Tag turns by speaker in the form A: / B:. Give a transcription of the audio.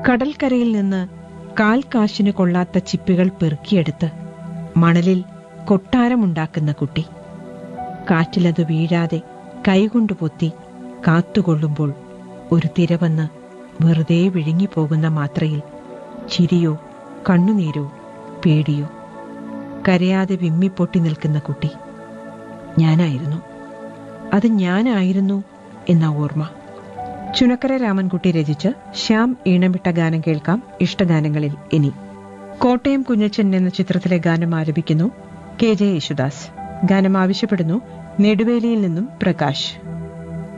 A: കടൽക്കരയിൽ നിന്ന് കാൽ കാശിന് കൊള്ളാത്ത ചിപ്പികൾ പെറുക്കിയെടുത്ത് മണലിൽ കൊട്ടാരമുണ്ടാക്കുന്ന കുട്ടി കാറ്റിലത് വീഴാതെ കൈകൊണ്ട് പൊത്തി കാത്തുകൊള്ളുമ്പോൾ ഒരു തിര വന്ന് വെറുതെ വിഴുങ്ങിപ്പോകുന്ന മാത്രയിൽ ചിരിയോ കണ്ണുനീരോ പേടിയോ കരയാതെ വിമ്മിപ്പൊട്ടി നിൽക്കുന്ന കുട്ടി ഞാനായിരുന്നു അത് ഞാനായിരുന്നു എന്ന ഓർമ്മ ചുനക്കര രാമൻകുട്ടി രചിച്ച് ശ്യാം ഈണമിട്ട ഗാനം കേൾക്കാം ഇഷ്ടഗാനങ്ങളിൽ ഇനി കോട്ടയം കുഞ്ഞച്ചൻ എന്ന ചിത്രത്തിലെ ഗാനം ആലപിക്കുന്നു കെ ജെ യേശുദാസ് ഗാനം ആവശ്യപ്പെടുന്നു നെടുവേലിയിൽ നിന്നും പ്രകാശ്